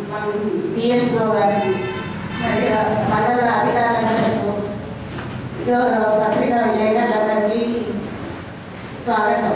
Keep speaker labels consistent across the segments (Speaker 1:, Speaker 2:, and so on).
Speaker 1: DSO గారికి మరి మండల అధికారులకు గౌరవ పత్రికా విలేకరులందరికీ స్వాగతం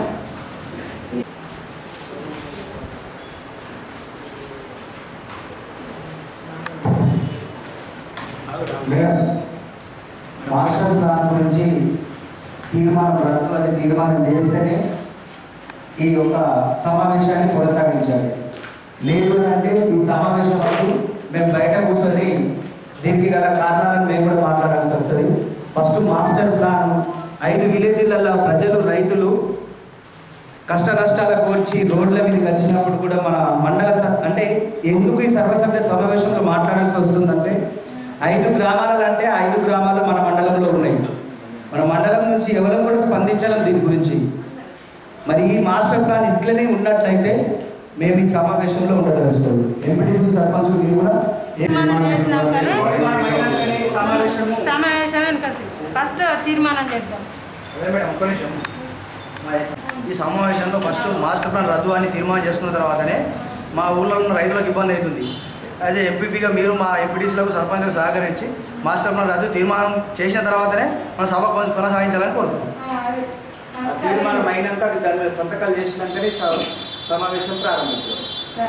Speaker 2: మాస్టర్ ప్లాన్ గురించి తీర్మానం రద్దు అనే తీర్మానం చేస్తేనే ఈ యొక్క సమావేశాన్ని కొనసాగించాలి లేదు అంటే ఈ సమావేశం వరకు మేము బయట కూర్చొని దీనికి గల కారణాలను మేము కూడా మాట్లాడాల్సి వస్తుంది ఫస్ట్ మాస్టర్ ప్లాన్ ఐదు విలేజ్లలో ప్రజలు రైతులు కష్ట నష్టాలకు వచ్చి రోడ్ల మీదకి వచ్చినప్పుడు కూడా మన మండల త- అంటే ఎందుకు ఈ సర్వసభ్య సమావేశంలో మాట్లాడాల్సి వస్తుందంటే ఐదు గ్రామాలు అంటే ఐదు గ్రామాలు మన మండలంలో ఉన్నాయి మన మండలం నుంచి ఎవరు కూడా స్పందించడం దీని గురించి మరి ఈ మాస్టర్ ప్లాన్ ఇట్లనే ఉన్నట్లయితే మేము ఈ సమావేశంలో ఉండదలుచుకోండి ఎంపీటీసీ సర్పంచ్ మీరు కూడా ఏ-
Speaker 3: తీర్మానం చేసినాకనే
Speaker 2: తీర్మానమైనాకనే ఈ సమావేశము
Speaker 3: సమావేశం వెనకసి ఫస్ట్ తీర్మానం చేద్దాం
Speaker 4: అదే మేడం ఒక్క నిమిషం ఈ సమావేశంలో ఫస్ట్ మాస్టర్ ప్లాన్ రద్దు అని తీర్మానం చేసుకున్న తర్వాతనే మా ఊళ్ళో ఉన్న రైతులకు ఇబ్బంది అవుతుంది అదే ఎంపీపీగా మీరు మా ఎంపీటీసీలకు సర్పంచ్లకు సహకరించి మాస్టర్ ప్లాన్ రద్దు తీర్మానం చేసిన తర్వాతనే మన సభ కొన- కొనసాగించాలని కోరుతున్నాం
Speaker 2: ఆ తీర్మానం అయినాక అది దాని మీద సంతకాలు చేసినాకనే స- సమావేశం ప్రారంభించారు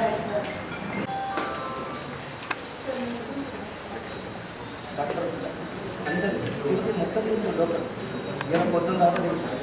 Speaker 2: అందరు తిరుగు మొత్తం తిరుగు లోపల ఏమో పొద్దున్న దాకా తిరుగుతారు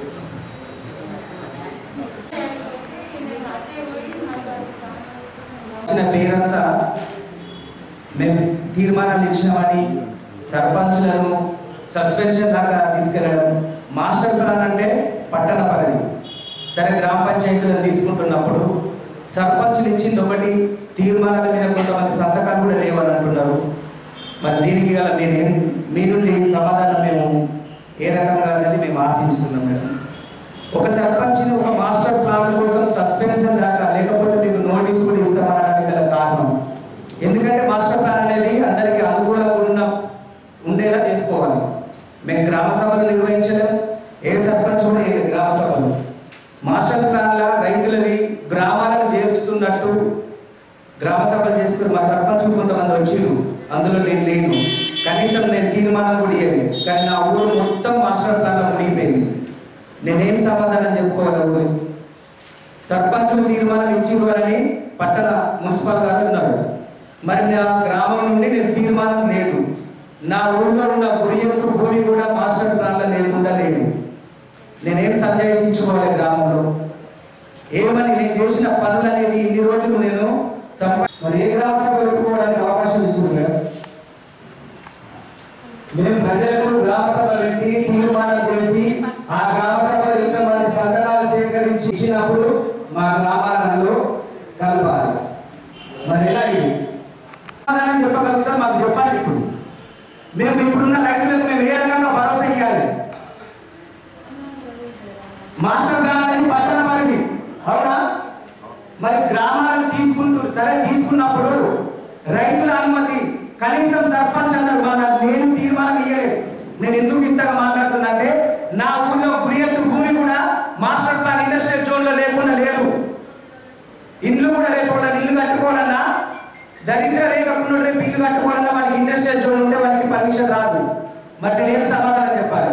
Speaker 2: ఇచ్చిన పేరంతా మేము తీర్మానాలు ఇచ్చినామని సర్పంచ్లను సస్పెన్షన్ దాకా తీసుకెళ్ళడం మాస్టర్ ప్లాన్ అంటే పట్టణ పరిధి సరే గ్రామ పంచాయతీలను తీసుకుంటున్నప్పుడు సర్పంచ్లు ఇచ్చింది ఒకటి తీర్మానాల మీద కొంతమంది సంతకాలు కూడా లేవని అంటున్నారు మరి దీనికి గల మీరేం మీ నుండి సమాధానం మేము ఏ రకంగా అనేది మేము ఆశించుకున్నాం మేడం ఒక సర్పంచ్ని ఒక మాస్టర్ ప్లాన్ కోసం సస్పెన్షన్ దాకా లేకపోతే మీకు నోటీస్ కూడా ఇస్తామనడానికి గల కారణం ఎందుకంటే మాస్టర్ ప్లాన్ అనేది అందరికీ అనుకూలంగా ఉన్న ఉండేలా చేసుకోవాలి మేము గ్రామ సభలు నిర్వహించలేం ఏ సర్పంచ్ కూడా ఏ గ్రామ సభలు మాస్టర్ ప్లాన్ల రైతులది గ్రామాలను చేర్చుతున్నట్టు గ్రామ సభలు చేసుకుని మా సర్పంచ్ కొంతమంది వచ్చిరు అందులో నేను లేను కనీసం నేను తీర్మానం కూడా ఇవ్వలేదు కానీ నా ఊరు మొత్తం మాస్టర్ ప్లాన్లో మునిగిపోయింది నేనేం సమాధానం చెప్పుకోవాలి ఊరి సర్పంచులు తీర్మానం ఇచ్చివ్వాలని పట్టణ మున్సిపల్ గారు ఉన్నారు మరి నా గ్రామం నుండి నేను తీర్మానం లేదు నా ఊళ్ళో ఉన్న గురియత్తు భూమి కూడా మాస్టర్ ప్లాన్లో లేకుండా లేదు నేనేం సంజయించుకోవాలి గ్రామంలో ఏమని నేను చేసిన పనులనేవి ఇన్ని రోజులు నేను సంపా మరి ఏ గ్రామ సభ పెట్టుకోవడానికి అవకాశం ఇచ్చింది మేడం మేము ప్రజలకు గ్రామ సభ పెట్టి తీర్మానం చేసి ఆ గ్రామ సభలో ఇంతమంది సంతకాలు సేకరించి ఇచ్చినప్పుడు మా గ్రామాలలో కలపాలి మరి ఎలా ఇది సమాధానం చెప్పగలుగుతాం మాకు చెప్పాలి ఇప్పుడు మేము ఇప్పుడున్న రైతులకు మేము ఏ రకంగా భరోసా ఇవ్వాలి మాస్టర్ ప్లాన్ అనేది పట్టణ పరిధి అవునా మరి గ్రామాలను తీసుకుంటూ సరే తీసుకున్నప్పుడు రైతుల అనుమతి కనీసం సర్పంచ్ అన్నారు మన నేను తీర్మానం ఇయ్యలేదు నేను ఎందుకు ఇంతగా మాట్లాడుతున్నా అంటే నా ఊళ్ళో గురియత్తు భూమి కూడా మాస్టర్ ప్లాన్ ఇండస్ట్రియల్ జోన్ లో లేకుండా లేదు ఇల్లు కూడా లేకుండా ఇల్లు కట్టుకోవాలన్నా దరిద్ర లేకుండా రేపు ఇల్లు కట్టుకోవాలన్నా వాళ్ళకి ఇండస్ట్రియల్ జోన్ ఉంటే వాళ్ళకి పర్మిషన్ రాదు మరి నేను ఏం సమాధానం చెప్పాలి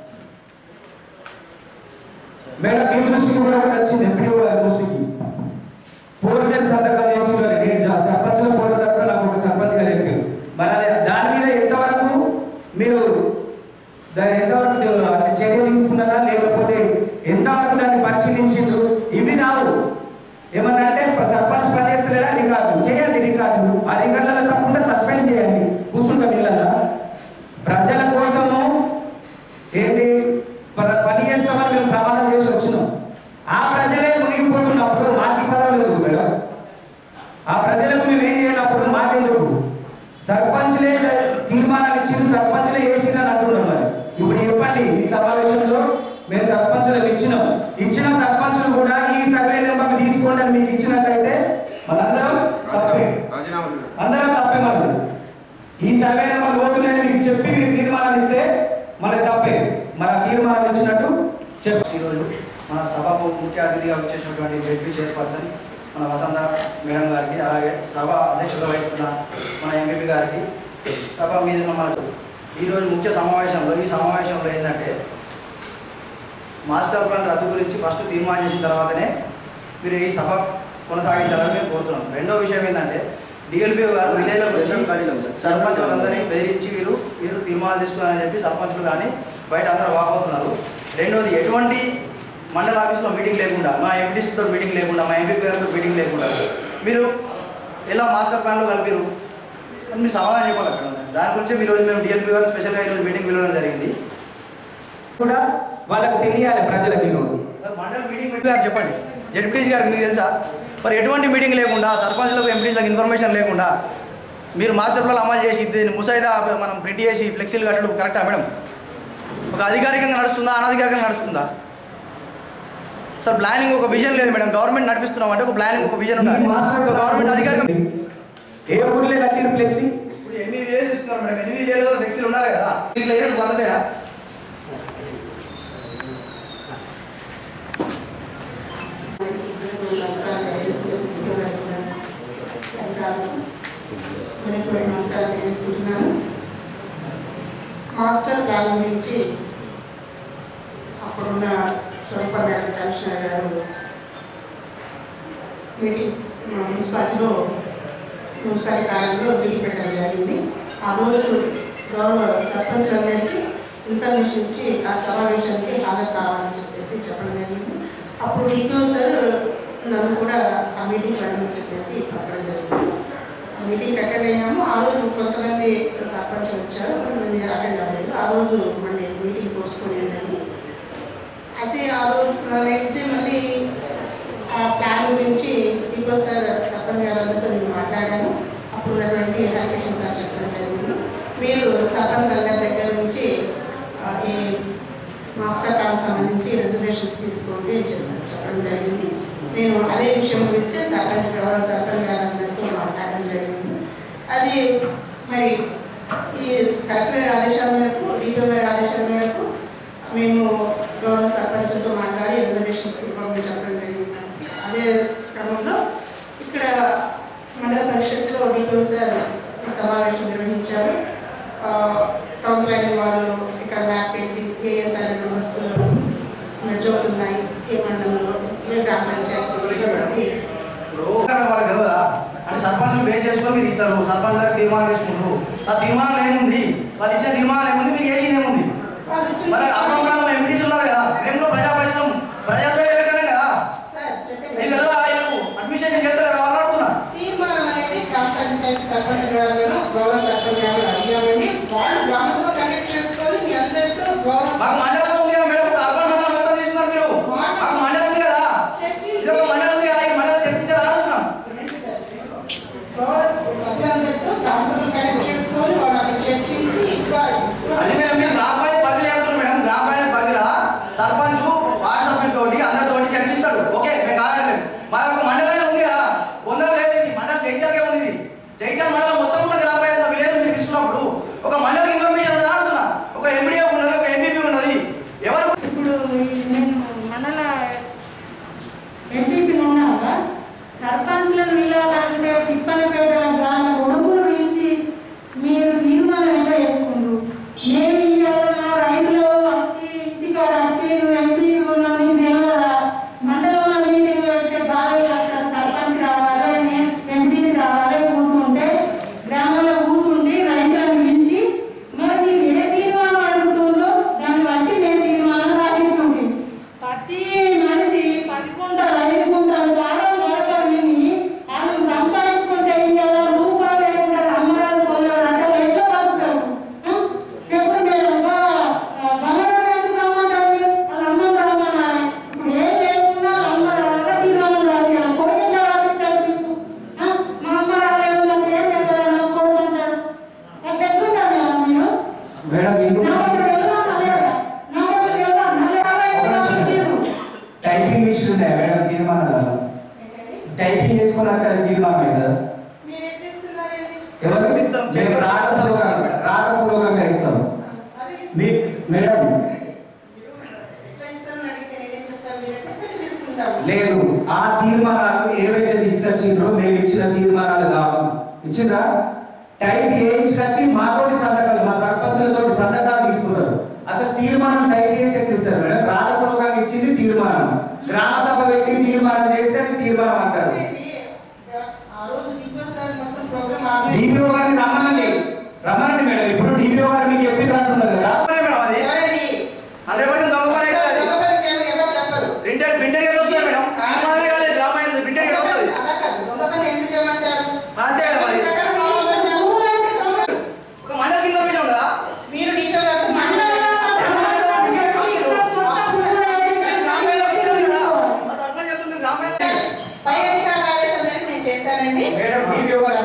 Speaker 2: మేడం మీ దృష్టికి కూడా ఒకటి వచ్చింది ఎంపీడీ గారి దృష్టికి పూర్వజన్ సంతకం చేసి ఉన్నారు. నేను జా- సర్పంచ్లో పోయినప్పుడు నాకు ఒక సర్పంచ్ గారు చెప్పారు మరి అది దాని మీద ఎంతవరకు మీరు దాన్ని ఎంతవరకు తెలు- అంటే చర్య తీసుకున్నారా లేకపోతే ఎంతవరకు దాన్ని పరిశీలించిండ్రు ఇవి రావు ఏమన్నా అంటే సర్పంచ్ పనిచేస్తలేదా రికార్డు చేయండి రికార్డు ఆ రికార్డులలో తప్పకుండా సస్పెండ్ చేయండి కూర్చుంటాం ఇళ్ళల్లో ప్రజల కోసము ఏంటి ప- పని చేస్తామని మేము ప్రమాణం చేసి వచ్చినాం ఆ ప్రజలే మునిగిపోతున్నప్పుడు మాకు ఈ పదవులు ఎందుకు మేడం ఆ ప్రజలకు మేము ఏం చేయనప్పుడు మాకెందుకు సర్పంచ్లే తీర్మానాలు ఇచ్చిన సర్పంచ్లే వేసిందని అంటున్నారు మరి ఇప్పుడు చెప్పండి ఈ సమావేశంలో మేము సర్పంచులకు ఇచ్చినాం ఇచ్చిన సర్పంచులు కూడా ఈ సర్వే నెంబర్ తీసుకోండి అని మీకు ఇచ్చినట్టయితే మనందరం తప్పే
Speaker 4: రాజీనామా
Speaker 2: అందరం తప్పే మనది ఈ సర్వే నెంబర్ పోతున్నాయని మీకు చెప్పి మీరు తీర్మానాలు ఇస్తే మనకి తప్పే మన తీర్మానం ఇచ్చినట్టు చెప్పు
Speaker 4: ఈరోజు మన సభకు ముఖ్య అతిథిగా వచ్చేసినటువంటి జడ్పీ చైర్పర్సన్ మన వసంత మేడం గారికి అలాగే సభ అధ్యక్షత వహిస్తున్న మన ఎంపీపీ గారికి సభ మీద ఉన్న మనకు ఈరోజు ముఖ్య సమావేశంలో ఈ సమావేశంలో ఏంటంటే మాస్టర్ ప్లాన్ రద్దు గురించి ఫస్ట్ తీర్మానం చేసిన తర్వాతనే మీరు ఈ సభ కొనసాగించాలని మేము కోరుతున్నాం రెండో విషయం ఏంటంటే డిఎల్పీ గారు విలేజ్లోకి వచ్చి సర్పంచులందరినీ బెదిరించి వీరు వీరు తీర్మానాలు తీసుకున్నారని చెప్పి సర్పంచులు కానీ బయట అందరూ వాపోతున్నారు రెండోది ఎటువంటి మండల ఆఫీస్లో మీటింగ్ లేకుండా మా ఎంపీసీతో మీటింగ్ లేకుండా మా ఎంపీ గారితో మీటింగ్ లేకుండా మీరు ఎలా మాస్టర్ ప్లాన్లో కలిపారు అని మీరు సమాధానం చెప్పాలి అక్కడ దాని గురించి మీరు మేము డిఎల్పీ గారు స్పెషల్గా ఈరోజు మీటింగ్ పిలవడం జరిగింది
Speaker 2: కూడా వాళ్ళకి తెలియాలి ప్రజలకు ఈరోజు
Speaker 4: మరి మండల మీటింగ్ పెట్టి గారు చెప్పండి జడ్పీటీసీ గారికి మీకు తెలుసా మరి ఎటువంటి మీటింగ్ లేకుండా సర్పంచ్లకు ఎంపీటీసీలకు ఇన్ఫర్మేషన్ లేకుండా మీరు మాస్టర్ ప్లాన్ అమలు చేసి దీన్ని ముసాయిదా మనం ప్రింట్ చేసి ఫ్లెక్సీలు కట్టడం కరెక్టా మేడం ఒక అధికారికంగా నడుస్తుందా అనధికారికంగా నడుస్తుందా సార్ ప్లానింగ్ ఒక విజన్ లేదు మేడం గవర్నమెంట్ నడిపిస్తున్నాం అంటే ఒక ప్లానింగ్ ఒక విజన్ ఉండాలి ఒక గవర్నమెంట్ అధికారికం
Speaker 2: ఏ ఊర్లే కట్టిరు ఫ్లెక్సీ
Speaker 4: ఇప్పుడు ఎనిమిది వేలు ఇస్తున్నారు మేడం ఎనిమిది వేలలో ఫ్లెక్సీలు ఉండాలి కదా దీంట్లో ఏం వల్లదేనా
Speaker 1: నమస్కారం తెలియజేసుకుంటున్నాను మనకు నమస్కారం తెలియజేసుకుంటున్నాను మాస్టర్ ప్లాన్ గురించి అప్పుడున్న స్వరూప కమిషనర్ గారు మీటింగ్ మా మున్సిపాలిటీలో మున్సిపాలిటీ కార్యాలయంలో మీటింగ్ పెట్టడం జరిగింది ఆ రోజు గౌరవ సర్పంచులందరికీ ఇన్ఫర్మేషన్ ఇచ్చి ఆ సమావేశానికి హాజరు కావాలని చెప్పేసి చెప్పడం జరిగింది అప్పుడు డిఓ సార్ నన్ను కూడా ఆ మీటింగ్ వెళ్ళమని చెప్పేసి చెప్పడం జరిగింది ఆ మీటింగ్ అటెండ్ అయ్యాము ఆ రోజు కొంతమంది సర్పంచులు వచ్చారు కొంతమంది అటెండ్ అవ్వలేదు ఆ రోజు మళ్ళీ మీటింగ్ పోస్ట్ పోయి అయితే ఆ రోజు నెక్స్ట్ డే మళ్ళీ ఆ ప్లాన్ గురించి డిపో సార్ సర్పంచ్ గారందరితో నేను మాట్లాడాను అప్పుడు ఉన్నటువంటి హరికృష్ణ సార్ చెప్పడం జరిగింది మీరు సర్పంచ్ అందరి దగ్గర నుంచి ఆ, ఈ మాస్టర్ ప్లాన్ సంబంధించి రిజర్వేషన్స్ తీసుకోండి అని చెప్ప- చెప్పడం జరిగింది నేను అదే విషయం గురించి సర్పంచ్ గౌరవ సర్పంచ్ గారందరితో మాట్లాడడం జరిగింది అది మరి ఈ కలెక్టర్ గారి ఆదేశాల మేరకు డిపో గారి ఆదేశాల మేరకు మేము గౌరవ సర్పంచ్తో మాట్లాడి రిజర్వేషన్స్ ఇవ్వమని చెప్పడం జరిగింది అదే క్రమంలో ఇక్కడ మండల పరిషత్లో డిపో సార్ ఈ సమావేశం నిర్వహించారు ఆ, టౌన్ ప్లానింగ్ వాళ్ళు ఇక్కడ మ్యాప్ పెట్టి ఏఎస్ఆర్ మెంబర్స్ మెజార్టీ ఉన్నాయి ఏ మండలంలో ఏ గ్రామ పంచాయతీ చెప్పేసి
Speaker 4: రోగాలు వాళ్ళకి కదా అంటే సర్పంచ్ బేస్ చేసుకొని మీరు ఇస్తారు సర్పంచ్ గారు తీర్మానం చేసుకుంటారు ఆ తీర్మానం ఏముంది వాళ్ళు ఇచ్చిన తీర్మానం ఏముంది మీకు వేసింది ఏముంది
Speaker 1: వాళ్ళు ఇచ్చిన-
Speaker 4: మరి అప్పుడు ఎంపీటీస్ ఉన్నారు కదా మేము కూడా ప్రజా ప్రజలు ప్రజలతో ఎలక్టనే కదా
Speaker 1: సార్ చెప్పేది
Speaker 4: మీకు కదా ఆయనకు అడ్మినిస్ట్రేషన్ చేస్తారు కదా వాళ్ళు అడుగుతున్నా
Speaker 1: తీర్మానం అనేది గ్రామ పంచాయతీ సర్పంచ్ గారు గౌరవ సర్పంచ్ గారు అడిగామండి వాళ్ళు గ్రామ సభ కండక్ట్ చేసుకొని మీ అందరితో గౌరవ
Speaker 4: మాకు మండలం ఉంది కదా మేడం ఒక అర్బన్ మండలం మొత్తం తీసుకున్నారు మీరు మాకు మండలం ఉంది కదా ఇది ఒక మండలం ఉంది కదా ఈ మండలం తెప్పించారు అడుగుతున్నాం
Speaker 1: గౌరవ సభ్యులందరితో గ్రామ సభ కండక్ట్ చేసుకొని వాళ్ళు అక్కడ చర్చించి ఇవ్వాలి
Speaker 4: అది మేడం మీరు గ్రామ పంచాయతీ బదిలీ చెప్తున్నారు మేడం గ్రామ పంచాయతీ బదిలా సర్పంచ్ వార్డు సభ్యులతోటి అందరితోటి చర్చిస్తాడు ఓకే మేము కాదట్లేదు మా యొక్క మండలమే ఉంది కదా పొందడం లేదు ఇది మండలం జైత్యాలకే ఉంది ఇది జైత్యాల మండలం మొత్తం ఉన్న గ్రామ పంచాయతీ విలేజ్ మీరు తీసుకున్నప్పుడు ఒక మండలం ఇన్ఫర్మేషన్ ఉన్నది అడుగుతున్నా ఒక ఎంపీడీ ఉన్నది ఒక ఎంపీపీ ఉన్నది ఎవరు
Speaker 3: ఇప్పుడు ఈ నేను మండల ఎంపీపీ ఉన్నాగా సర్పంచ్లను పిలవాలంటే తిప్పల పేదల గ్రామ ఉడుపులు పిలిచి మీరు తీర్మానం ఎట్లా చేసుకుంటారు మేము ఇవాళ రైతులు వచ్చి ఇంటికాడ వచ్చి నువ్వు ఎంపీ ఉన్నావు నీకు తెలియదా మండలంలో మీటింగ్ పెడితే బాగా అక్కడ సర్పంచ్ రావాలి ఎంపీసీ రావాలి కూర్చుంటే గ్రామంలో కూర్చుండి రైతులను పిలిచి మరి మీరు ఏ తీర్మానం అడుగుతుందో దాన్ని బట్టి మేము తీర్మానం రాసిస్తుంది ప్రతి మనిషి పది కుంటలు ఐదు కుంటలు వారం గడపలు విని వాళ్ళు సంపాదించుకుంటే ఇవాళ రూపాయలు లేకుండా అమ్మరాలు పొందారు అంటే వాళ్ళు ఎట్లా బతుకుతారు ఆ? చెప్పండి మీరు ఒక గమనం ఎందుకు రమ్మంటారు వాళ్ళ అమ్మని రమ్మన్నారు ఇప్పుడు ఏం లేకుండా అమ్మ రాగా తీర్మానం రాసియాలి కొడుకు ఎట్లా రాసిస్తారు మీకు ఆ? మా అమ్మ రాలేదు నాకు ఏం తెలియదు కొడుకు అంటారు ఎట్లా ఎట్లుంటారు మేడం మీరు
Speaker 2: మేడం మీకు
Speaker 3: నాకు తెలియదా లేదా నాకు తెలియదా మళ్ళీ అరవై ఐదు రోజులు ఇచ్చిర్రు.
Speaker 2: టైపింగ్ మిషన్ ఉన్నాయా మేడం తీర్మానాలు టైపింగ్ చేసుకున్నాక అది తీర్మానం అవుతుందా
Speaker 1: మీరు ఎట్లా ఇస్తున్నారండి
Speaker 2: ఎవరికి
Speaker 4: ఇస్తాం.
Speaker 2: మేము రాతపూర్వకంగా రాతపూర్వకంగా ఇస్తాం
Speaker 1: అది
Speaker 2: మీ మేడం
Speaker 1: ఎట్లా ఇస్తారని అడిగితే నేనేం చెప్తాను మీరు ఎట్లా ఇస్తే తీసుకుంటాము
Speaker 2: లేదు ఆ తీర్మానాలు ఏవైతే ఇచ్చిందా టైప్ ఏజ్ వచ్చి మాతోటి సంతకాలు మా సర్పంచులతో సంతకాలు తీసుకుంటారు అసలు తీర్మానం టైప్ చేసి ఎట్లా ఇస్తారు మేడం రాతపూర్వకంగా ఇచ్చింది తీర్మానం గ్రామ సభ పెట్టి తీర్మానం చేస్తే అది తీర్మానం అంటారు
Speaker 1: ఆ రోజు దీపక్ సార్ మొత్తం ప్రోగ్రామ్ ఆర్గనైజ్
Speaker 2: డిపిఓ గారిని రమ్మనండి రమ్మనండి మేడం ఇప్పుడు డిపిఓ గారు మీకు చెప్పి రాస్తున్నారు కదా
Speaker 4: చెప్పలే మేడం అది
Speaker 1: ఎవరండి
Speaker 4: హండ్రెడ్ పర్సెంట్ దొంగ పని అయితే అది
Speaker 1: దొంగ పని చేయమని ఎవరు చెప్పరు
Speaker 4: ప్రింటెడ్ ప్రింటెడ్ గా వస్తుంది మేడం తీర్మానమే కాలేదు గ్రామాయణ ప్రింటెడ్ గా వస్తుంది
Speaker 1: అలా కాదు దొంగ పని ఎందుకు చేయమంటారు
Speaker 4: అంతే కదా మరి
Speaker 1: ప్రకారం రావాలంటారు.
Speaker 4: ఒక మండల కింద విషయం కదా
Speaker 1: మీరు డీటెయిల్ గా
Speaker 3: మండలంలో
Speaker 4: గ్రామాయణలో ఇచ్చారు కదా మా సర్పంచ్ చెప్తుంది గ్రామాయణ
Speaker 1: పై అధికార ఆదేశం మేరకు నేను చేశానండి
Speaker 2: మేడం డిపిఓ గారు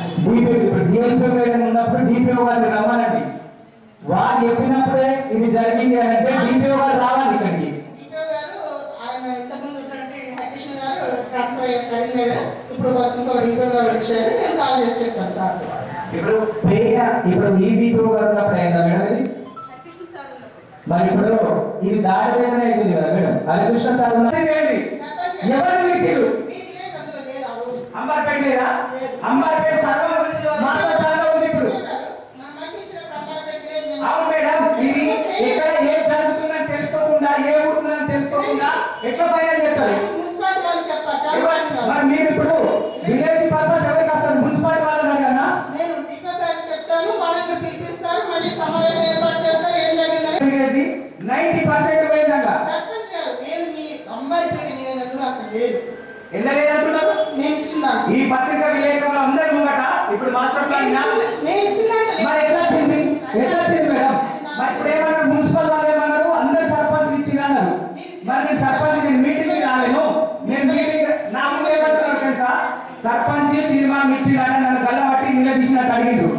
Speaker 2: డిఎల్పీ మేడం ఉన్నప్పుడు డిపిఓ గారిని రమ్మనండి వారు చెప్పినప్పుడే ఇది జరిగింది అని అంటే డిపిఓ గారు రావాలి ఇక్కడికి
Speaker 1: డిటో గారు ఆయన ఇంతకుముందు ఉన్నటువంటి హరికృష్ణ గారు ట్రాన్స్ఫర్ అయ్యారు కరీంనగర్ ఇప్పుడు ఇంకో డిటో గారు వచ్చారు నేను కాల్ చేసి చెప్తాను సార్
Speaker 2: ఇప్పుడు పేయ ఇప్పుడు ఈ డిపిఓ గారు ఉన్నప్పుడు అయిందా మేడం ఇది
Speaker 1: హరికృష్ణ సార్ ఉన్నప్పుడు
Speaker 2: మరి ఇప్పుడు ఇది దాడి వేదన అవుతుంది కదా మేడం హరికృష్ణ సార్ ఉన్నది ఏంటి ఎవరు మీటింగ్
Speaker 1: మీకు లేదు అందులో లేదు ఆ రోజు
Speaker 2: అంబార్పేట లేదా అంబార్పేట సర్వం మాస్టర్ ప్లాన్లో ఉంది ఇప్పుడు
Speaker 1: నా మాట ఇచ్చినప్పుడు అమ్మాయి పెట్టలేదు నేను-
Speaker 2: అవును మేడం ఇది ఎక్కడ ఏం జరుగుతుందని తెలుసుకోకుండా ఏ ఊరు ఉందని తెలుసుకోకుండా ఎట్లా పైన చెప్తారు
Speaker 1: మున్సిపాలిటీ వాళ్ళు చెప్పారు
Speaker 2: ఎవరు-
Speaker 1: టౌన్ వాళ్ళు.
Speaker 2: మరి మీరు ఇప్పుడు విలేజ్ పర్పస్ ఎవరికి వస్తారు మున్సిపాలిటీ వాళ్ళని అడగనా
Speaker 1: నేను డిటో సార్ చెప్తాను వాళ్ళని పిలిపిస్తారు మళ్ళీ సమావేశం ఏర్పాటు చేస్తారు ఏం జరిగిందని
Speaker 2: విలేజ్ నైన్టీ పర్సెంట్ పోయిందంట
Speaker 1: సర్పంచ్ గారు నేను మీ అమ్మాయి పెట్టి నేను అసలు లేదు
Speaker 2: ఎంత లేదంటున్నారు
Speaker 1: నేను ఇచ్చిందాను
Speaker 2: ఈ పత్రిక విలేకరులు అందరి ముంగట ఇప్పుడు మాస్టర్ ప్లాన్ నా-
Speaker 1: నేను ఇచ్చిందంటే
Speaker 2: మరి ఎట్లా వచ్చింది ఎట్లా వచ్చింది మేడం మరి ఇప్పుడు ఏమన్నారు మున్సిపల్ వాళ్ళు ఏమన్నారు అందరు సర్పంచ్ ఇచ్చింది అన్నారు మరి నేను సర్పంచ్ నేను మీటింగ్ కి రాలేను నేను మీటింగ్ నా ముందు ఏమంటున్నారు తెలుసా సర్పంచ్ తీర్మానం ఇచ్చిందని నన్ను గల్లబట్టి నిలదీసినట్టు అడిగిండు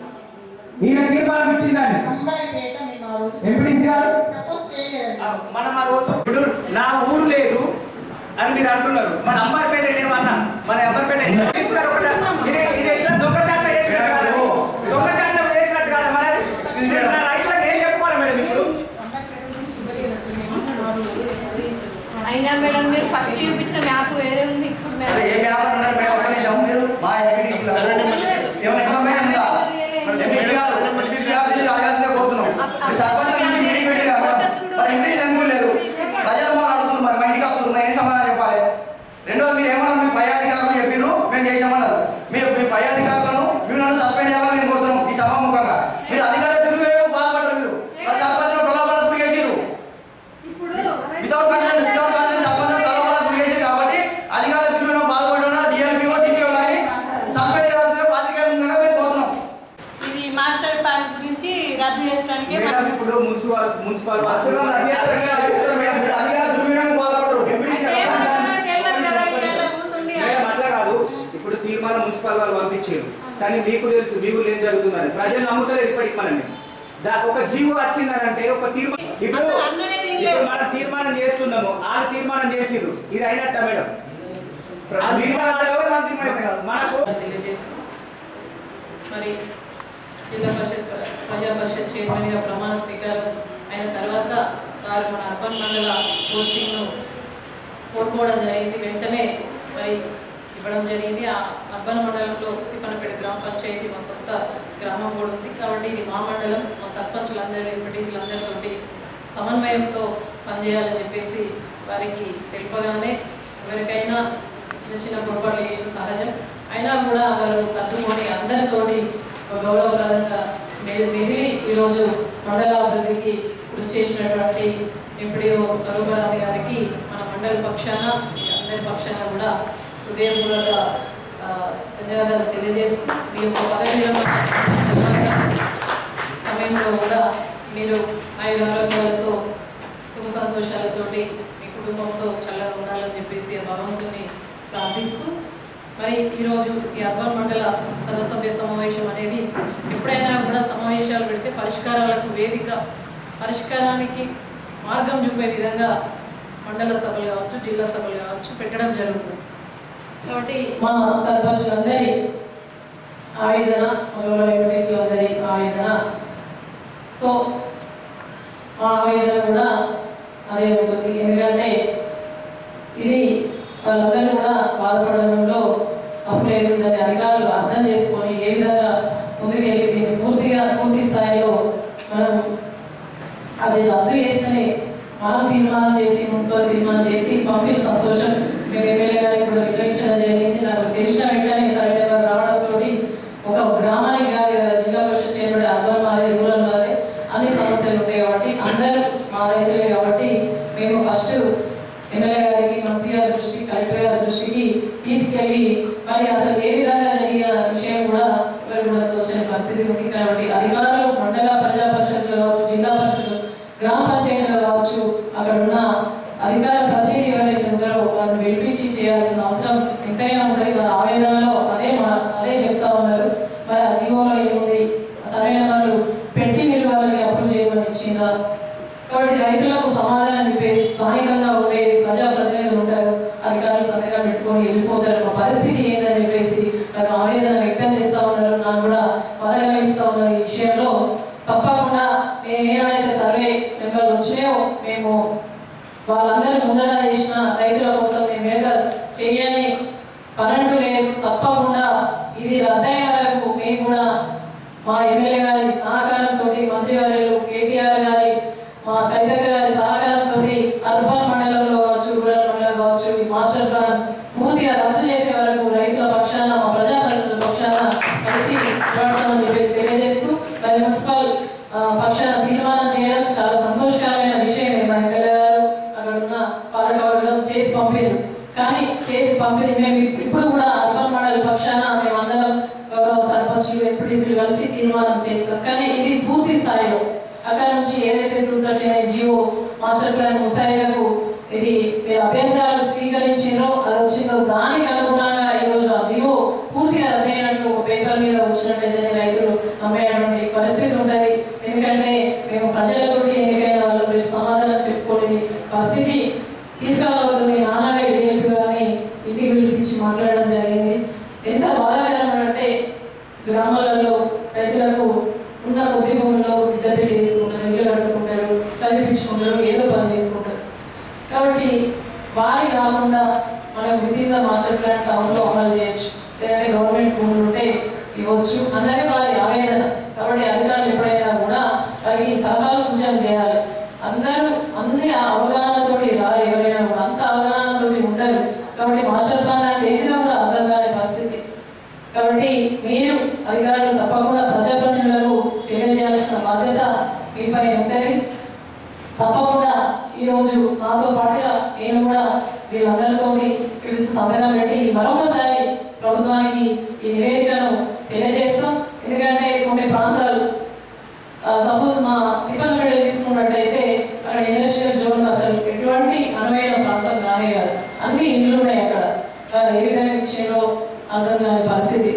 Speaker 2: ఈయన తీర్మానం ఇచ్చిందని
Speaker 1: అమ్మాయి పేట మేము ఆ రోజు
Speaker 2: ఎంపీడీసీ గారు
Speaker 1: ప్రపోజ్ చేయలేదు
Speaker 2: మనం ఆ రోజు ఇప్పుడు నా ఊరు లేదు అని మీరు అంటున్నారు మన అంబార్పేట లేవన్నా మన అంబార్పేట ఎంపీడీసీ గారు ఒకట ఇది ఇది ఎట్లా దొంగచాట చేసినట్టు కాదా? దొంగచాట చేసినట్టు కాదా మరి
Speaker 4: Excuse me,
Speaker 2: నా రైతులకు ఏం చెప్పుకోవాలి మేడం ఇప్పుడు
Speaker 1: అమ్మాయి పేట గురించి ఇవ్వలేదు అసలు మేము ఆ రోజు.
Speaker 5: అయినా మేడం మీరు ఫస్ట్ చూపించిన మ్యాప్ వేరే ఉంది ఇప్పుడు
Speaker 4: సరే ఏ వ్యాపారం ఉన్నారు మేడం ఒక్క నిమిషం మీరు మా ఎంపీటీసీలో ఏమైనా ఇన్ఫర్మేషన్ ఉందా ఎంపీ గారు ఎంపీ గారు ఇది అడగాల్సిందే కోరుతున్నాం మీ సర్పంచ్ నుంచి మీటింగ్ పెట్టి కదా మేడం మరి ఎంపీసీ ఎందుకు లేదు ప్రజలు మనం అడుగుతున్నారు మరి మా ఇంటికి వస్తున్నారు మరి ఏం సమాధానం చెప్పాలి రెండోది మీరు ఏమన్నారు మీ పై అధికారులు చెప్పారు మేము చేసామన్నారు మీ మీ పై అధికారులను మీరు నన్ను సస్పెండ్ చేయాలని మేము కోరుతున్నాం ఈ సభాముఖంగా మీరు అధికార దుర్వినియోగం బాధపడరు మీరు ప్రతి సర్పంచ్ ప్రలోభాలకు గురి చేసిరు
Speaker 3: ఇప్పుడు
Speaker 4: without consent without consent sarpanch ప్రలోభాలకు గురి చేసిరు కాబట్టి అధికార దుర్వినియోగం బాధపడిన డిఎల్పీఓ డిపిఓ కానీ సస్పెండ్ చేయాలని పాత్రికేయ ముందుగా మేము కోరుతున్నాం
Speaker 3: ఇది మాస్టర్ ప్లాన్ గురించి రద్దు చేయడానికి
Speaker 2: మేడం ఇప్పుడు మున్సిపల్ మున్సిపల్
Speaker 4: అసలు అధికార దుర్వినియోగం బాధపడరు
Speaker 2: మేడం అట్లా కాదు ఇప్పుడు తీర్మానం మున్సిపల్ వాళ్ళు పంపించారు కానీ మీకు తెలుసు మీ ఊళ్ళో ఏం జరుగుతుందని ప్రజలు నమ్ముతలేరు ఇప్పటికి మనల్ని దానికి ఒక జీవో వచ్చిందనంటే ఒక తీర్మానం ఇప్పుడు
Speaker 3: అసలు అన్ననేది ఏం లేదు.
Speaker 2: ఇప్పుడు మనం తీర్మానం చేస్తున్నాము వాళ్ళు తీర్మానం చేసిర్రు ఇది అయినట్ట మేడం
Speaker 4: ఆ తీర్మానం అంటే ఎవరు మన తీర్మానం అయితే కాదు.
Speaker 2: మనకు
Speaker 6: తెలియజేస్తున్నాం మరి జిల్లా పరిషత్ ప్రజా పరిషత్ చైర్మన్గా ప్రమాణ స్వీకారం అయిన తర్వాత వారు మన అర్బన్ మండల పోస్టింగ్ను కోరుకోవడం జరిగింది వెంటనే మరి ఇవ్వడం జరిగింది ఆ అర్బన్ మండలంలో తిప్పనపేట గ్రామ పంచాయతీ మా సొంత గ్రామం కూడా ఉంది కాబట్టి ఇది మా మండలం మా సర్పంచులందరూ ఎంపీటీసీలందరితోటి సమన్వయంతో పనిచేయాలని చెప్పేసి వారికి తెలుపగానే ఎవరికైనా చిన్న చిన్న పొరపాట్లు చేసిన సహజం అయినా కూడా వారు సర్దుకొని అందరితోటి ఒక గౌరవప్రదంగా మె- మెదిలి ఈరోజు మండల అభివృద్ధికి కృషి చేసినటువంటి ఎంపీడీఓ స్వరూపరాణి గారికి మన మండల పక్షాన మీ అందరి పక్షాన కూడా హృదయపూర్వక ఆ, ధన్యవాదాలు తెలియజేస్తూ మీ యొక్క పదవిలో సమయంలో కూడా మీరు ఆయుర ఆరోగ్యాలతో సుఖ సంతోషాలతోటి మీ కుటుంబంతో చల్లగా ఉండాలని చెప్పేసి ఆ భగవంతుని ప్రార్థిస్తూ మరి ఈరోజు ఈ అర్బన్ మండల సర్వసభ్య సమావేశం అనేది ఎప్పుడైనా కూడా సమావేశాలు పెడితే పరిష్కారాలకు వేదిక పరిష్కారానికి మార్గం చూపే విధంగా మండల సభలు కావచ్చు జిల్లా సభలు కావచ్చు పెట్టడం జరుగుతుంది కాబట్టి మా సర్పంచులందరి ఆవేదన గౌరవ ఎంపీసీలందరి ఆవేదన సో మా ఆవేదన కూడా అదే ఉంటుంది ఎందుకంటే ఇది వాళ్ళందరూ కూడా బాధపడడంలో తప్పు లేదు దాని అధికారులు అర్థం చేసుకుని ముందుకెళ్ళి దీన్ని పూర్తిగా పూర్తి స్థాయిలో మనం అది రద్దు చేస్తేనే మనం తీర్మానం చేసి మున్సిపల్ తీర్మానం చేసి పంపిన సంతోషం మేము ఎమ్మెల్యే గారికి కూడా వినియోగించడం జరిగింది నాకు తెలిసిన వెంటనే సరైన వారు రావడంతో ఒక గ్రామానికి కాదు కదా జిల్లా పరిషత్ చేయబడే అర్బన్ మాదే రూరల్ మాదే అన్ని సమస్యలు ఉంటాయి కాబట్టి అందరూ మా రైతులే కాబట్టి మేము ఫస్ట్ ఎమ్మెల్యే గారికి మంత్రి గారి దృష్టికి కలెక్టర్ గారి దృష్టికి తీసుకెళ్ళి మరి అసలు ఏ విధంగా జరిగిన విషయం కూడా ఎవరు కూడా తోచని పరిస్థితి ఉంది కాబట్టి అధికారులు మండల ప్రజా పరిషత్లు కావచ్చు జిల్లా పరిషత్లు గ్రామ పంచాయతీలు కావచ్చు అక్కడ ఉన్న అధికార ప్రతినిధి ఎవరైతే ఉన్నారో వారిని పిలిపించి చేయాల్సిన అవసరం ఎంతైనా ఉంటుంది వారి ఆవేదనలో అదే మా అదే చెప్తా ఉన్నారు మరి ఆ జీవోలో ఏముంది సరైన వాళ్ళు పెట్టి మీరు వాళ్ళకి అప్రూవ్ చేయమని ఇచ్చిందా కాబట్టి రైతులకు సమాధానం చెప్పేది స్థానికంగా ఉండే ప్రజాప్రతినిధులు ఉంటారు అధికారులు సంతకం పెట్టుకొని వెళ్ళిపోతారు మా పరిస్థితి ఏందని చెప్పేసి వారు ఆవేదన వ్యక్తం చేస్తూ ఉన్నారు నాకు కూడా బాధగా ఇస్తూ ఉన్నారు ఈ విషయంలో తప్పకుండా నేను ఏమైతే సర్వే నెంబర్లు వచ్చినాయో మేము వాళ్ళందరూ ముందర చేసిన రైతుల కోసం మేము వేగ చేయని పనంటూ లేదు తప్పకుండా ఇది రద్దయ్యే వరకు మేము కూడా మా ఎమ్మెల్యే గారి సహకారంతో మంత్రి గారు కేటీఆర్ గారి మా కవితక్క గారి సహకారంతో అర్బన్ మండలంలో కావచ్చు రూరల్ మండలం కావచ్చు ఈ మాస్టర్ ప్లాన్ పూర్తిగా రద్దు చేసే వరకు రైతుల పక్షాన మా ప్రజాప్రతినిధుల పక్షాన కలిసి పోరాడతామని చెప్పేసి తెలియజేస్తూ మరి మున్సిపల్ ఆ, పక్షాన తీర్మానం చేయడం చాలా సంతోషకరమైన విషయం మా ఎమ్మెల్యే గారు అక్కడ ఉన్న పాలకవర్గం చేసి పంపారు కానీ చేసి పంపింది మేము ఇప్పుడు కూడా అర్బన్ మండలి పక్షాన మేమందరం గౌరవ సర్పంచులు ఎంపీటీసీలు కలిసి తీర్మానం చేస్తాం కానీ ఇది పూర్తి స్థాయిలో అక్కడ నుంచి ఏదైతే two thirty nine GO master plan ముసాయిదాకు ఇది మీరు అభ్యంతరాలు స్వీకరించారో అది వచ్చిందో దానికి అనుగుణంగా ఈరోజు ఆ జియో పూర్తిగా రద్దయినట్లు ఒక పేపర్ మీద వచ్చినట్లయితే రైతులు నమ్మేటువంటి పరిస్థితి ఉంటుంది ఎందుకంటే మేము ప్రజలతోటి ఎన్నికైన వాళ్ళు మీరు సమాధానం చెప్పుకోలేని పరిస్థితి తీసుకురావద్దు మీ నాన్ననే డిఎల్పీ గారిని ఇంటికి పిలిపించి మాట్లాడడం జరిగింది ఎంత బాధాకరం అంటే గ్రామాలలో రైతులకు ఉన్న కొద్ది భూముల్లో బిడ్డ పెళ్లి చేసుకుంటారు ఇల్లు కట్టుకుంటారు చదివించుకుంటారు ఏదో పని చేసుకుంటారు కాబట్టి వారి కాకుండా మనకు విధిగా మాస్టర్ ప్లాన్ టౌన్లో అమలు చేయొచ్చు లేదంటే గవర్నమెంట్ భూములు ఉంటే ఇవ్వచ్చు అన్నది వారి ఆవేదన కాబట్టి అధికారులు ఎప్పుడైనా కూడా వారికి సలహాలు సూచనలు చేయాలి అందరూ అన్ని అవగాహనతోటి రారు ఎవరైనా కూడా అంత అవగాహనతోటి ఉండరు కాబట్టి మాస్టర్ ప్లాన్ అంటే ఏంటిదో కూడా అర్థం కాని పరిస్థితి కాబట్టి మీరు అధికారులు తప్పకుండా ప్రజాప్రతినిధులకు తెలియజేయాల్సిన బాధ్యత మీపై ఉంటుంది తప్పకుండా ఈరోజు నాతో పాటుగా నేను కూడా వీళ్ళందరితో వివిధ సంతకాలు పెట్టి మరొకసారి ప్రభుత్వానికి ఈ నివేదికను తెలియజేస్తాం ఎందుకంటే కొన్ని ప్రాంతాలు సపోజ్ మా తిప్పలపేట తీసుకున్నట్టయితే అక్కడ ఇండస్ట్రియల్ జోన్ అసలు ఎటువంటి అనువైన ప్రాంతం కానే కాదు అన్ని ఇండ్లు ఉన్నాయి అక్కడ వాళ్ళు ఏ విధంగా ఇచ్చేలో అర్థం కాని పరిస్థితి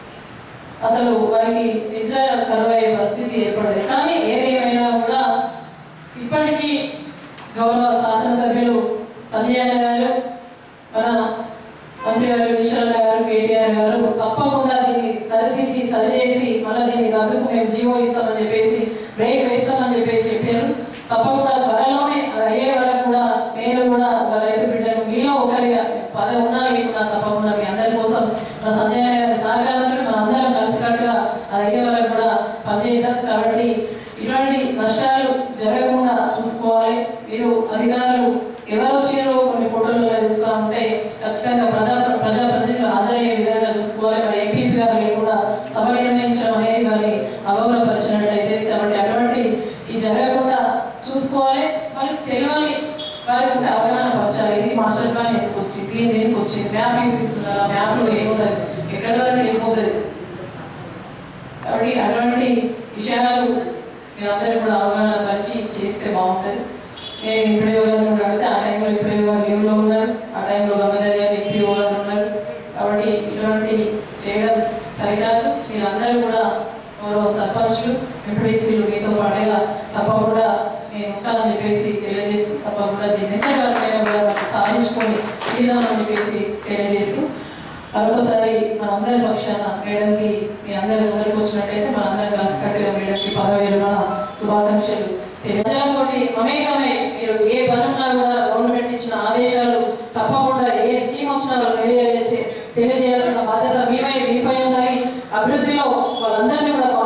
Speaker 6: అసలు వారికి నిద్ర కరువయ్యే పరిస్థితి ఏర్పడలేదు కానీ ఏదేమైనా కూడా ఇప్పటికీ గౌరవ శాసనసభ్యులు సంజయ్ అన్న గారు మన మంత్రి గారు ఈశ్వరన్న గారు కేటీఆర్ గారు తప్పకుండా దీన్ని సరిదిద్ది సరిచేసి మళ్ళీ దీన్ని రద్దుకు మేము జీవో ఇస్తామని చెప్పేసి బ్రేక్ వేస్తామని చెప్పేసి చెప్పారు తప్పకుండా త్వరలోనే అది అయ్యే వరకు కూడా నేను కూడా ఒక రైతు బిడ్డను మీలో ఒకరిగా పదవి ఉన్నా లేకున్నా తప్పకుండా మీ అందరి కోసం మన సంజయ్ అన్న గారి సహకారంతో మన అందరం కలిసికట్టుగా అది అయ్యే వరకు కూడా పనిచేద్దాం కాబట్టి ఇటువంటి నష్టాలు జరగకుండా చూసుకోవాలి మీరు అధికారులు ఎవరు వచ్చారో కొన్ని ఫోటోలలో చూస్తూ ఉంటే ఖచ్చితంగా ప్రజా ప్రజాప్రతినిధులు హాజరయ్యే విధంగా చూసుకోవాలి మరి ఎంపీపీ గారు లేకుండా సభ నిర్వహించడం అనేది వారి అగౌరవపరిచినట్టయితే కాబట్టి అటువంటి ఇది జరగకుండా చూసుకోవాలి మరి తెలియని వారికి ఉంటే అవగాహన పరచాలి ఇది మాస్టర్ ప్లాన్ ఎందుకు వచ్చింది దీని దేనికి వచ్చింది మ్యాప్ చూపిస్తున్నారు ఆ మ్యాప్లో ఏముండదు ఎక్కడి వరకు వెళ్ళిపోతుంది కాబట్టి అటువంటి విషయాలు మీరందరూ కూడా అవగాహన పరిచి చేస్తే బాగుంటుంది నేను ఇప్పుడే గారిని కూడా అడిగితే ఆ టైంలో ఇప్పుడే గారు లీవ్లో ఉన్నారు ఆ టైంలో గంగాధర్ గారు ఎంపీఓ గారు ఉన్నారు కాబట్టి ఇటువంటి చేయడం సరికాదు మీరందరూ కూడా గౌరవ సర్పంచ్లు ఎంపీడీసీలు మీతో పాటుగా తప్పకుండా నేను ఉంటానని చెప్పేసి తెలియజేస్తూ తప్పకుండా దీన్ని ఎంతటి వరకైనా కూడా మనం సాధించుకొని తీరాలని చెప్పేసి తెలియజేస్తూ మరొకసారి మనందరి పక్షాన మేడంకి మీ అందరి ముందరికి వచ్చినట్టయితే మనందరం కలిసికట్టుగా మేడంకి పదవి మన శుభాకాంక్షలు ప్రజలతోటి మమేకమై మీరు ఏ పని ఉన్నా కూడా గవర్నమెంట్ ఇచ్చిన ఆదేశాలు తప్పకుండా ఏ స్కీమ్ వచ్చినా వాళ్ళు తెలియజేసి తెలియజేయాల్సిన బాధ్యత మీపై మీపై ఉన్నాయి అభివృద్ధిలో వాళ్ళందరినీ కూడా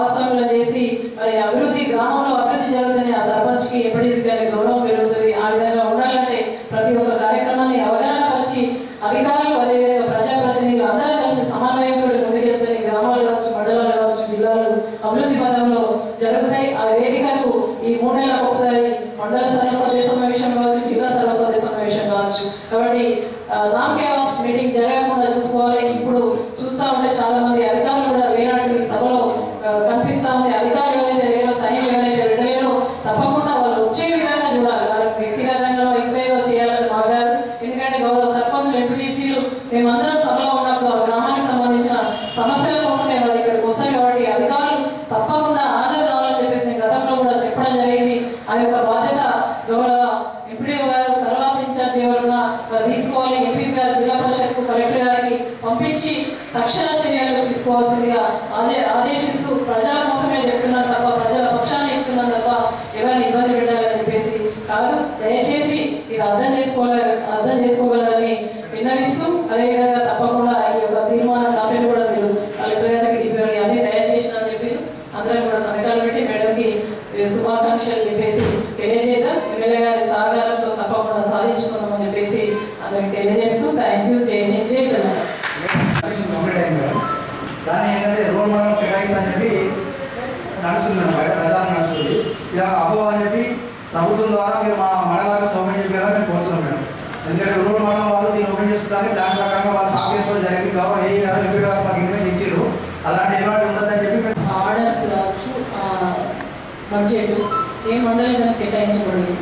Speaker 6: సర్పంచ్కి ఎంపీడీసీ గారి గౌరవం పెరుగుతుంది ఆ విధంగా ఉండాలంటే ప్రతి ఒక్క కార్యక్రమాన్ని అవగాహన పరిచి అధికారులు అదేవిధంగా ప్రజాప్రతినిధులు అందరూ కలిసి సమన్వయంతో ముందుకెళ్తే గ్రామాలు కావచ్చు మండలాలు కావచ్చు జిల్లాలు అభివృద్ధి పదంలో జరుగుతాయి ఆ వేదికకు ఈ మూడు నెలలకు ఒకసారి మండల సర్వసభ్య సమావేశం కావచ్చు జిల్లా సర్వసభ్య సమావేశం కావచ్చు కాబట్టి నామ్ కేవాస్ మీటింగ్ జరగకుండా చూసుకోవాలి ఇప్పుడు చూస్తా ఉంటే చాలా మంది అధికారులు కూడా లేనట్టు ఈ సభలో ఆ, కనిపిస్తా ఉంది అధికారులు ఎవరైతే లేరో సైన్యులు ఎవరైతే వెళ్ళలేరో తప్పకుండా వాళ్ళు వచ్చే విధంగా చూడాలి వారికి వ్యక్తిగతంగా ఇంకా ఏదో చేయాలని మాగారు ఎందుకంటే గౌరవ సర్పంచులు ఎంపీటీసీలు మేమందరం సభలో ఉన్నప్పుడు ఆ గ్రామానికి సంబంధించిన సమస్యల కోసమే వారు ఇక్కడికి వస్తాయి కాబట్టి అధికారులు తప్పకుండా హాజరు కావాలని చెప్పేసి నేను గతంలో కూడా చెప్పడం జరిగింది ఆ యొక్క బాధ్యత గౌరవ ఎంపీడీ గారు తర్వాత ఇన్ఛార్జ్ ఎవరున్నా వారు తీసుకోవాలి ఎంపీ గారు జిల్లా పరిషత్ కలెక్టర్ గారికి పంపించి తక్షణ చర్యలు తీసుకోవాల్సిందిగా ఆదే ఆదేశిస్తూ ప్రజల కోసమే చెప్తున్నాను తప్ప ప్రజల పక్షాన్ని చెప్తున్నాను తప్ప ఎవరిని ఇబ్బంది పెట్టాలని చెప్పేసి కాదు దయచేసి ఇది అర్థం చేసుకోవాలి అర్థం చేసుకోగలరని విన్నవిస్తూ అదేవిధంగా తప్పకుండా ఈ యొక్క తీర్మాన కాపీలు కూడా మీరు కలెక్టర్ గారికి డిపి గారికి అన్ని దయచేసినని చెప్పి అందరం కూడా సంతకాలు పెట్టి మేడంకి శుభాకాంక్షలు చెప్పేసి తెలియజేద్దాం ఎమ్మెల్యే గారి సహకారంతో తప్పకుండా సాధించుకుందామని చెప్పేసి అందరికి తెలియజేస్తూ థ్యాంక్ యూ జై హింద్ జై తెలంగాణ
Speaker 4: కన్స్ట్రక్షన్ కంప్లీట్ అయింది మేడం దాన్ని ఏంటంటే రోడ్ మోడల్ కేటాయిస్తా అని చెప్పి నడుస్తుంది మేడం బయట ప్రచారం నడుస్తుంది ఇది అపోహ అని చెప్పి ప్రభుత్వం ద్వారా మీరు మా మండల ఆఫీస్ ఓపెన్ చెప్పారని మేము కోరుతున్నాం మేడం ఎందుకంటే రూరల్ మండలం వాళ్ళు దీన్ని ఓపెన్ చేసుకోవడానికి ప్లాన్ ప్రకారంగా వాళ్ళు సాఫ్ చేసుకోవడం జరిగింది గౌరవ ఏ గారు ఎంపీ గారు మాకు ఇన్వెస్ట్ ఇచ్చారు అలాంటి ఎలాంటి ఉండదని చెప్పి మేము
Speaker 6: ఆర్డర్స్ కావచ్చు బడ్జెట్ ఏ మండలం కేటాయించబడింది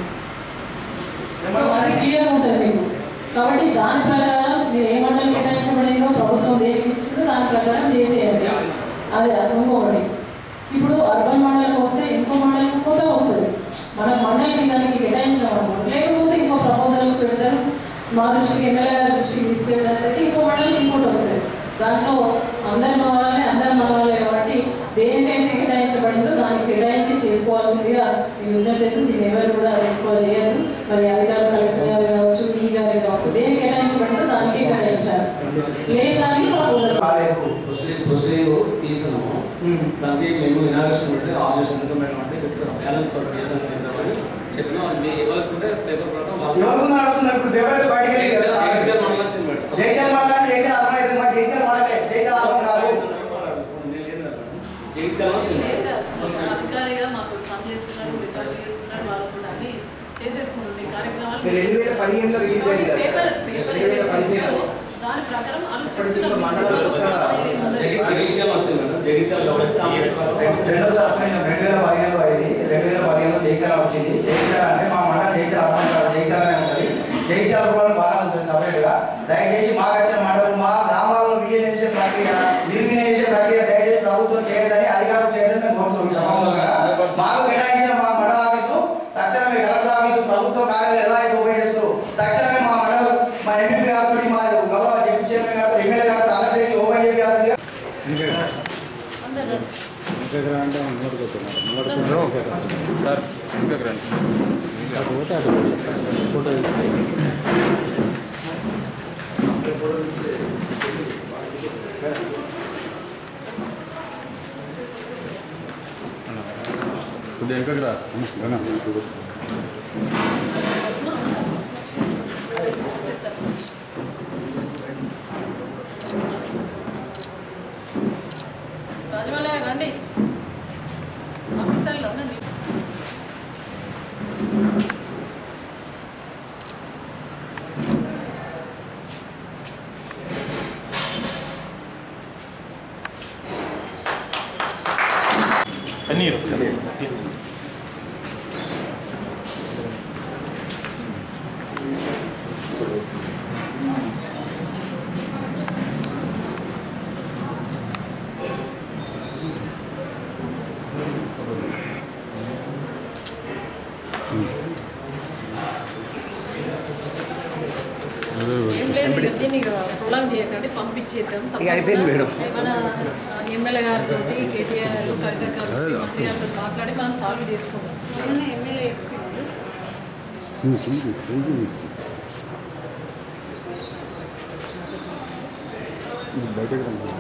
Speaker 6: సో అది క్లియర్ ఉంటుంది మీకు కాబట్టి దాని ప్రకారం మీరు ఏ మండలం కేటాయించబడిందో ప్రభుత్వం దేనికి ఇచ్చిందో దాని ప్రకారం చేసేయండి అది ఇంకొకటి ఇప్పుడు అర్బన్ మండలం వస్తే ఇంకో మండలం కొత్త వస్తుంది మన మండలికి దానికి కేటాయించడం అనుకోండి లేకపోతే ఇంకో ప్రపోజల్స్ పెడతారు మా దృష్టికి ఎమ్మెల్యే గారి దృష్టికి తీసుకెళ్ళడానికి ఇంకో మండలం ఇంకోటి వస్తుంది దాంట్లో అందరి మనవాళ్ళే అందరి మనవాళ్ళే కాబట్టి దేనికైతే కేటాయించబడిందో దాన్ని కేటాయించి చేసుకోవాల్సిందిగా నేను విజ్ఞప్తి చేస్తుంది దీన్ని ఎవరు కూడా ఎక్కువ చేయరు మరి అధికారులు కలెక్టర్ గారు కావచ్చు ఈ గారు కావచ్చు దేనికి కేటాయించబడిందో దానికి కేటాయించాలి లేని దానికి ప్రపోజల్
Speaker 4: కాలేదు
Speaker 7: ప్రొసీడ్ ప్రొసీడింగ్ తీసినాము
Speaker 4: ఉమ్.
Speaker 7: దానికి మేము ఇనాగ్రేషన్ పెడితే ఆబ్జెక్షన్ మేడం అంటే చెప్తాం బ్యాలెన్స్ వర్క్ చేసాం చేద్దామని చెప్పినాం అది మీ ఎవరికి ఉంటే పేపర్ ప్రకారం వాళ్ళు-
Speaker 4: ఎవరు అడుగుతున్నారు ఇప్పుడు దేవాలయం బయటికి వెళ్ళి కదా
Speaker 7: జగిత్యాల మండలం వచ్చింది మేడం.
Speaker 4: జైత్యాల మండలం జైత్యాల అర్థం అవుతుంది మా జైత్యాల మండలే జైత్యాల అర్థం కాదు
Speaker 7: నేను లేదు కదా. జగిత్యాల వచ్చింది
Speaker 6: అధికారిగా మాకు పనిచేస్తున్నారు రికార్డు చేస్తున్నారు వాళ్ళు కూడా అన్ని చేసేసుకున్నారు ఈ కార్యక్రమాలు
Speaker 2: మీరు రెండు వేల పదిహేనులో రిలీజ్ అయింది కదా
Speaker 6: పేపర్
Speaker 2: సార్?
Speaker 6: పేపర్
Speaker 2: రెండు వేల
Speaker 6: ఏదైతే
Speaker 2: పదిహేనులో.
Speaker 6: ఉందో దాని ప్రకారం వాళ్ళు
Speaker 2: ఇప్పటికి
Speaker 6: చెప్తున్నారు.
Speaker 2: మండలాలు కొత్తగా
Speaker 7: జగి- జగిత్యాల వచ్చింది మేడం జగిత్యాల కాబట్టి ఆ ప్రకారం
Speaker 4: రెండో సారి రెండు వేల పదిహేనులో అయింది రెండు వేల పదిహేనులో జైత్యాల వచ్చింది జైత్యాల అంటే మా మండలం జైత్యాల అర్థం కాదు జైత్యాలనే ఉంటుంది జైత్యాల కూడా బాగా ఉంటుంది సపరేట్గా దయచేసి మాకు వచ్చిన మండలం మా గ్రామాలను విలీనం చేసే ప్రక్రియ నిర్వీర్యం చేసే ప్రక్రియ దయచేసి ప్రభుత్వం చేయదని అధికారులు చేయదని మేము కోరుతున్నాం సభాముఖంగా మాకు కేటాయించిన మా మండల ఆఫీసు తక్షణమే కలెక్టర్ ఆఫీసు ప్రభుత్వ కార్యాలయం ఎలా అయితే ఓపెన్ చేస్తారు తక్షణమే మా మండలం మా ఎంపీ గారితో మా గౌరవ డిప్యూటీ చైర్మన్ గారితో ఎమ్మెల్యే గారితో అందరూ చేసి ఓపెన్ చేయాల్సిందిగా
Speaker 6: అందరూ
Speaker 8: సార్ ఇంకా రండి అటు పోతే అటు ఫోటో కొద్దిగా వెనకకి రా ఘన.
Speaker 6: రాజమౌళి గారు రండి ఆఫీసర్లు అందరినీ
Speaker 8: పన్నీరు
Speaker 6: ఏం లేదు ఇక దీన్ని ప్రొలాంగ్ చేయకండి పంపించేద్దాం
Speaker 2: ఇక అయిపోయింది మేడం.
Speaker 6: మన ఎమ్మెల్యే గారితో కేటీఆర్ కవిత గారు మంత్రి గారితో మాట్లాడి మనం సాల్వ్ చేసుకోవాలి ఎమ్మెల్యే
Speaker 8: బయటకు రండి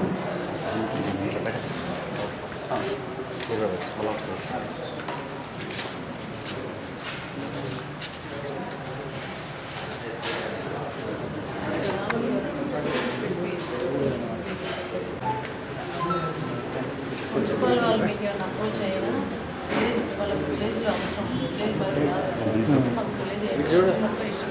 Speaker 6: మున్సిపల్ వాళ్ళు మీకు ఏమైనా అప్రోచ్ అయినా విలేజ్ వాళ్ళకి విలేజ్లో అవసరం విలేజ్ బదులు కాదు మాకు విలేజ్ మొత్తం ఇష్టం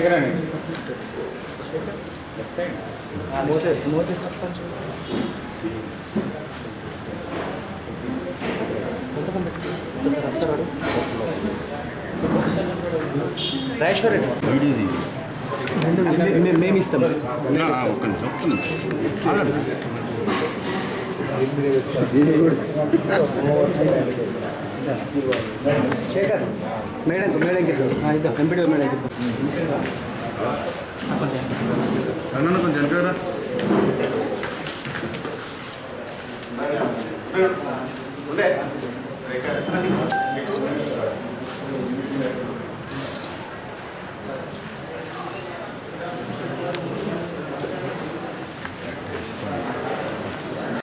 Speaker 8: వీడియోది
Speaker 2: మేము ఇస్తాం
Speaker 8: ఒక్క నిమిషం ఒక్క నిమిషం ఆగండి.
Speaker 2: శేఖర్ మేడం మేడం ఇద్దాం ఎంపీడీ మేడం
Speaker 8: రంగన్న కొంచెం వెనకరా
Speaker 2: ఉండే